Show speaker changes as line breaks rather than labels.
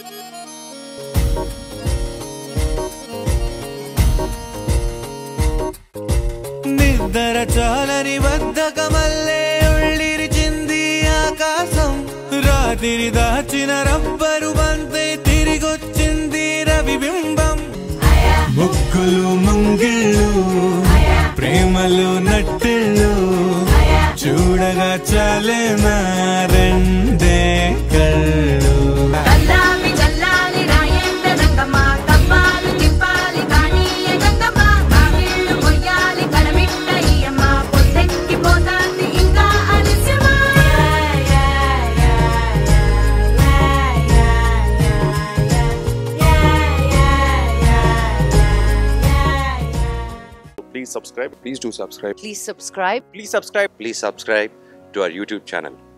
నిద్ర చాలని బద్ధకమల్లే ఉళ్ళిరిచింది ఆకాశం రాత్రి దాచిన రబ్బరు బంతే తిరిగొచ్చింది రవిబింబం ముగ్గులు ముంగిళ్ళు ప్రేమలు నట్టిళ్ళు చూడగా చాలే నా రెండే కళ్ళు
చల్లాలి చల్లాలి రాయేంద్ర రంగమ్మ కవ్వాలి తిప్పాలి కానీ గంగమ్మ కావిళ్ళు కొయ్యాలి కడమిట్ట ఈయమ్మ పొద్దెక్కి పోతాంది ఇంకా అలిసిమా
Please subscribe.
Please do subscribe.
Please subscribe.
Please subscribe.
Please subscribe to our YouTube channel.